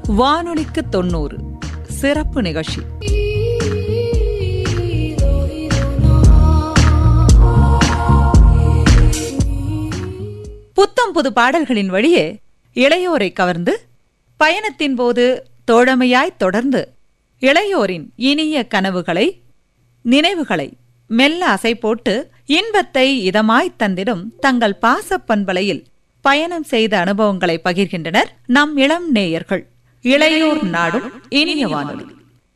வானொலிக்கு தொண்ணூறு சிறப்பு நிகழ்ச்சி புத்தம் புது பாடல்களின் வழியே இளையோரை கவர்ந்து பயணத்தின் போது தோழமையாய் தொடர்ந்து இளையோரின் இனிய கனவுகளை நினைவுகளை மெல்ல அசை போட்டு இன்பத்தை இதமாய் தந்திடும் தங்கள் பாசப்பண்பலையில் பயணம் செய்த அனுபவங்களை பகிர்கின்றனர் நம் இளம் நேயர்கள் இளையோர் நாடும் இனிய வானொலி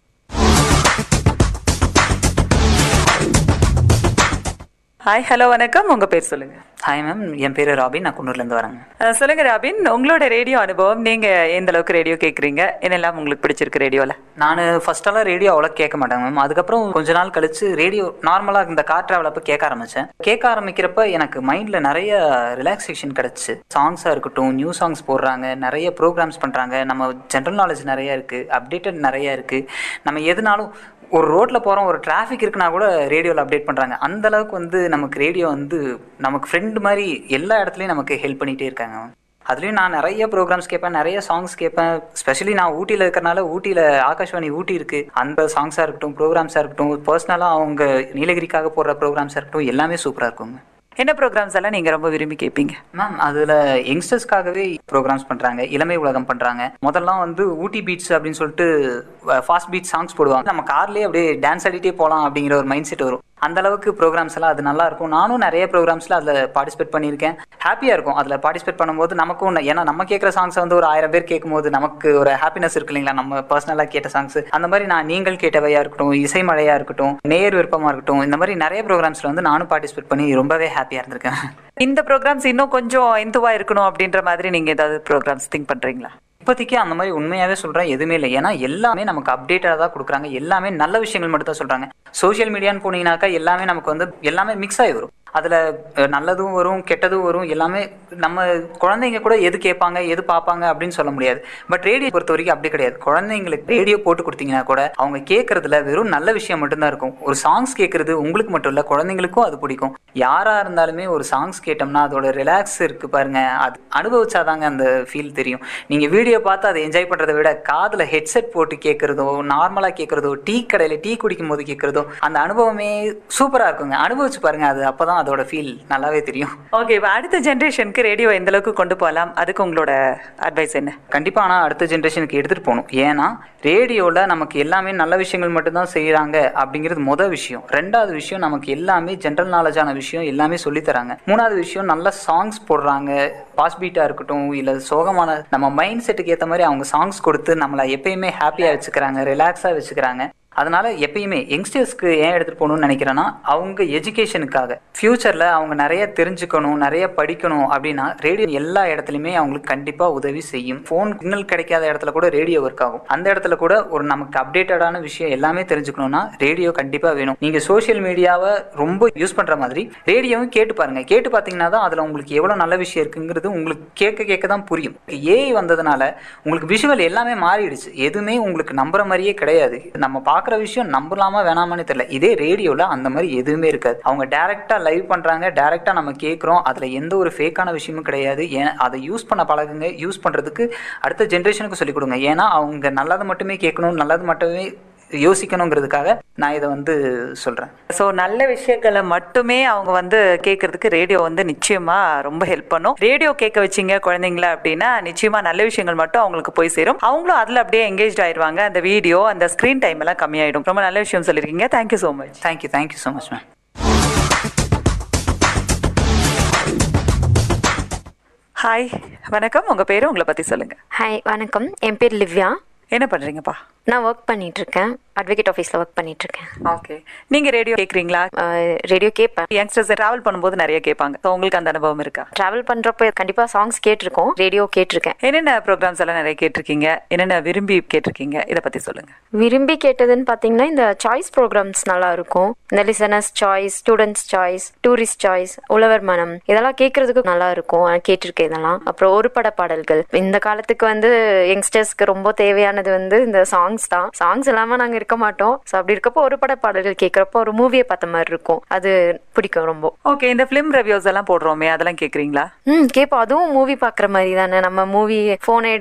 ஹாய் ஹலோ வணக்கம் உங்க பேர் சொல்லுங்க ஹாய் மேம் என் பேர் ராபின் நான் குன்னூர்லேருந்து வரேங்க அஹ் சொல்லுங்க ராபின் உங்களோட ரேடியோ அனுபவம் நீங்க எந்த அளவுக்கு ரேடியோ கேக்குறீங்க என்னெல்லாம் உங்களுக்கு பிடிச்சிருக்கு ரேடியோல நான் ஃபர்ஸ்டெல்லாம் ரேடியோ அவ்வளோ கேட்க மாட்டேங்க மேம் அதுக்கப்புறம் கொஞ்ச நாள் கழிச்சு ரேடியோ நார்மலாக இந்த கார் ட்ராவல் அப்போ கேட்க ஆரம்பித்தேன் கேட்க ஆரம்பிக்கிறப்ப எனக்கு மைண்டில் நிறைய ரிலாக்ஸேஷன் கிடச்சி சாங்ஸாக இருக்கட்டும் நியூ சாங்ஸ் போடுறாங்க நிறைய ப்ரோக்ராம்ஸ் பண்ணுறாங்க நம்ம ஜென்ரல் நாலேஜ் நிறைய இருக்குது அப்டேட்டட் நிறைய இருக்குது நம்ம எதுனாலும் ஒரு ரோட்டில் போகிறோம் ஒரு டிராஃபிக் இருக்குன்னா கூட ரேடியோவில் அப்டேட் பண்ணுறாங்க அந்த அளவுக்கு வந்து நமக்கு ரேடியோ வந்து நமக்கு ஃப்ரெண்டு மாதிரி எல்லா இடத்துலையும் நமக்கு ஹெல்ப் பண்ணிகிட்டே இருக்காங்க அதுலேயும் நான் நிறைய ப்ரோக்ராம்ஸ் கேட்பேன் நிறைய சாங்ஸ் கேட்பேன் ஸ்பெஷலி நான் ஊட்டியில் இருக்கிறனால ஊட்டியில் ஆகாஷ்வாணி ஊட்டி இருக்குது அந்த சாங்ஸாக இருக்கட்டும் ப்ரோக்ராம்ஸாக இருக்கட்டும் பர்சனலாக அவங்க நீலகிரிக்காக போடுற ப்ரோக்ராம்ஸாக இருக்கட்டும் எல்லாமே சூப்பராக இருக்குங்க என்ன ப்ரோக்ராம்ஸ் எல்லாம் நீங்க ரொம்ப விரும்பி கேட்பீங்க மேம் அதில் யங்ஸ்டர்ஸ்க்காகவே ப்ரோக்ராம்ஸ் பண்ணுறாங்க இளமை உலகம் பண்ணுறாங்க முதல்லாம் வந்து ஊட்டி பீட்ஸ் அப்படின்னு சொல்லிட்டு ஃபாஸ்ட் பீட் சாங்ஸ் போடுவாங்க நம்ம கார்லேயே அப்படியே டான்ஸ் ஆடிட்டே போகலாம் அப்படிங்கிற ஒரு மைண்ட் செட் வரும் அந்த அளவுக்கு ப்ரோக்ராம்ஸ் எல்லாம் அது நல்லா இருக்கும் நானும் நிறைய ப்ரோக்ராம்ஸில் அதில் பார்ட்டிசிபேட் பண்ணியிருக்கேன் ஹாப்பியாக இருக்கும் அதில் பார்ட்டிசிபேட் பண்ணும்போது நமக்கும் ஒண்ணு- ஏன்னா நம்ம கேட்குற சாங்ஸை வந்து ஒரு ஆயிரம் பேர் கேட்கும்போது நமக்கு ஒரு ஹாப்பினஸ் இருக்கு இல்லைங்களா நம்ம பர்சனலாக கேட்ட சாங்ஸ் அந்த மாதிரி நான் நீங்கள் கேட்டவையாக இருக்கட்டும் இசை மழையாக இருக்கட்டும் நேர் விருப்பமாக இருக்கட்டும் இந்த மாதிரி நிறைய ப்ரோக்ராம்ஸில் வந்து நானும் பார்ட்டிசிபேட் பண்ணி ரொம்பவே ஹாப்பியாக இருந்திருக்கேன் இந்த ப்ரோக்ராம்ஸ் இன்னும் கொஞ்சம் இந்துவா இருக்கணும் அப்படின்ற மாதிரி நீங்க ஏதாவது ப்ரோக்ராம்ஸ் திங்க் பண்றீங்களா இப்போதைக்கு அந்த மாதிரி உண்மையாகவே சொல்கிறேன் எதுவுமே இல்லை ஏன்னா எல்லாமே நமக்கு அப்டேட்டடாக தான் கொடுக்குறாங்க எல்லாமே நல்ல விஷயங்கள் மட்டும் தான் சொல்கிறாங்க சோஷியல் மீடியான்னு போனீங்கன்னாக்கா எல்லாமே நமக்கு வந்து எல்லாமே மிக்ஸ் ஆகி வரும் அதில் நல்லதும் வரும் கெட்டதும் வரும் எல்லாமே நம்ம குழந்தைங்க கூட எது கேட்பாங்க எது பார்ப்பாங்க அப்படின்னு சொல்ல முடியாது பட் ரேடியோ பொறுத்த வரைக்கும் அப்படி கிடையாது குழந்தைங்களுக்கு ரேடியோ போட்டு கொடுத்தீங்கன்னா கூட அவங்க கேட்கறதுல வெறும் நல்ல விஷயம் மட்டும்தான் இருக்கும் ஒரு சாங்ஸ் கேட்கறது உங்களுக்கு மட்டும் இல்லை குழந்தைங்களுக்கும் அது பிடிக்கும் யாராக இருந்தாலுமே ஒரு சாங்ஸ் கேட்டோம்னா அதோட ரிலாக்ஸ் இருக்கு பாருங்க அது அனுபவிச்சாதாங்க அந்த ஃபீல் தெரியும் நீங்கள் வீடியோ பார்த்து அதை என்ஜாய் பண்ணுறதை விட காதில் ஹெட்செட் போட்டு கேட்குறதோ நார்மலாக கேட்குறதோ டீ கடையில் டீ குடிக்கும் போது கேட்குறதோ அந்த அனுபவமே சூப்பராக இருக்குங்க அனுபவிச்சு பாருங்க அது அப்போ தான் அதோட ஃபீல் நல்லாவே தெரியும் ஓகே இப்போ அடுத்த ஜென்ரேஷனுக்கு ரேடியோ எந்த அளவுக்கு கொண்டு போகலாம் அதுக்கு உங்களோட அட்வைஸ் என்ன கண்டிப்பாக ஆனால் அடுத்த ஜென்ரேஷனுக்கு எடுத்துகிட்டு போகணும் ஏன்னா ரேடியோவில் நமக்கு எல்லாமே நல்ல விஷயங்கள் மட்டும்தான் செய்கிறாங்க அப்படிங்கிறது மொதல் விஷயம் ரெண்டாவது விஷயம் நமக்கு எல்லாமே ஜென்ரல் நாலேஜான விஷயம் எல்லாமே சொல்லித் தராங்க மூணாவது விஷயம் நல்ல சாங்ஸ் போடுறாங்க பாஸ் பீட்டாக இருக்கட்டும் இல்லை சோகமான நம்ம மைண்ட் செட்டுக்கு ஏற்ற மாதிரி அவங்க சாங்ஸ் கொடுத்து நம்மளை எப்பயுமே ஹாப்பியாக வச்சுக்கிறாங்க ரிலாக்ஸாக வச்சுக்கிறாங்க அதனால எப்பயுமே யங்ஸ்டர்ஸ்க்கு ஏன் எடுத்துகிட்டு போகணும்னு நினைக்கிறேன்னா அவங்க எஜுகேஷனுக்காக ஃப்யூச்சரில் அவங்க நிறைய தெரிஞ்சுக்கணும் நிறைய படிக்கணும் அப்படின்னா ரேடியோ எல்லா இடத்துலையுமே அவங்களுக்கு கண்டிப்பாக உதவி செய்யும் ஃபோன் சிக்னல் கிடைக்காத இடத்துல கூட ரேடியோ ஒர்க் ஆகும் அந்த இடத்துல கூட ஒரு நமக்கு அப்டேட்டடான விஷயம் எல்லாமே தெரிஞ்சுக்கணும்னா ரேடியோ கண்டிப்பாக வேணும் நீங்கள் சோஷியல் மீடியாவை ரொம்ப யூஸ் பண்ணுற மாதிரி ரேடியோவும் கேட்டு பாருங்க கேட்டு பார்த்தீங்கன்னா தான் அதில் உங்களுக்கு எவ்வளோ நல்ல விஷயம் இருக்குங்கிறது உங்களுக்கு கேட்க கேட்க தான் புரியும் ஏஐ வந்ததுனால உங்களுக்கு விஷுவல் எல்லாமே மாறிடுச்சு எதுவுமே உங்களுக்கு நம்புற மாதிரியே கிடையாது நம்ம பார்க்குற விஷயம் நம்பலாமா வேணாமான்னு தெரியல இதே ரேடியோவில் அந்த மாதிரி எதுவுமே இருக்காது அவங்க டேரெக்டாக லைவ் பண்ணுறாங்க டேரெக்டாக நம்ம கேட்குறோம் அதில் எந்த ஒரு ஃபேக்கான விஷயமும் கிடையாது ஏன் அதை யூஸ் பண்ண பழகுங்க யூஸ் பண்ணுறதுக்கு அடுத்த ஜென்ரேஷனுக்கு சொல்லிக் கொடுங்க ஏன்னா அவங்க நல்லது மட்டுமே கேட்கணும் நல்லது மட்டுமே யோசிக்கணுங்கிறதுக்காக நான் இதை வந்து சொல்கிறேன் ஸோ நல்ல விஷயங்களை மட்டுமே அவங்க வந்து கேட்கறதுக்கு ரேடியோ வந்து நிச்சயமா ரொம்ப ஹெல்ப் பண்ணும் ரேடியோ கேட்க வச்சீங்க குழந்தைங்கள அப்படின்னா நிச்சயமா நல்ல விஷயங்கள் மட்டும் அவங்களுக்கு போய் சேரும் அவங்களும் அதுல அப்படியே எங்கேஜ் ஆயிருவாங்க அந்த வீடியோ அந்த ஸ்கிரீன் டைம் எல்லாம் கம்மியாயிடும் ரொம்ப நல்ல விஷயம் சொல்லியிருக்கீங்க thank you so much thank you thank you so much ma'am hi வணக்கம் உங்க பேரு உங்களை பத்தி சொல்லுங்க ஹாய் வணக்கம் என் பேர் லிவ்யா என்ன பண்றீங்கப்பா நான் ஒர்க் பண்ணிட்டு இருக்கேன் அட்வொகேட் ஆஃபீஸில் ஒர்க் பண்ணிட்டு இருக்கேன் ஓகே நீங்க ரேடியோ கேக்குறீங்களா ரேடியோ கேட்பேன் யங்ஸ்டர்ஸ் டிராவல் பண்ணும்போது நிறைய கேட்பாங்க So, உங்களுக்கு அந்த அனுபவம் இருக்கா ட்ராவல் பண்ணுறப்போ கண்டிப்பாக சாங்ஸ் கேட்டிருக்கோம் ரேடியோ கேட்டிருக்கேன் என்னென்ன ப்ரோக்ராம்ஸ் எல்லாம் நிறைய கேட்டிருக்கீங்க என்னென்ன விரும்பி கேட்டிருக்கீங்க இதை பத்தி சொல்லுங்க விரும்பி கேட்டதுன்னு பார்த்தீங்கன்னா இந்த சாய்ஸ் ப்ரோக்ராம்ஸ் நல்லா இருக்கும் இந்த listeners choice students choice tourist choice உழவர் மனம் இதெல்லாம் கேட்கறதுக்கு நல்லா இருக்கும் நான் கேட்டிருக்கேன் இதெல்லாம் அப்புறம் ஒரு பட பாடல்கள் இந்த காலத்துக்கு வந்து யங்ஸ்டர்ஸ்க்கு ரொம்ப தேவையானது வந்து இந்த சாங்ஸ் தான் சாங்ஸ் இல்லாமல் நாங்கள் இருக்க மாட்டோம் ஸோ அப்படி இருக்கப்போ ஒரு பட பாடல்கள் கேட்குறப்போ ஒரு மூவியை பார்த்த மாதிரி இருக்கும் அது பிடிக்கும் ரொம்ப ஓகே இந்த ஃபிலிம் ரிவ்யூஸ் எல்லாம் போடுறோமே அதெல்லாம் கேக்குறீங்களா ம் கேட்போம் அதுவும் மூவி பார்க்குற மாதிரி தானே நம்ம மூவி ஃபோனை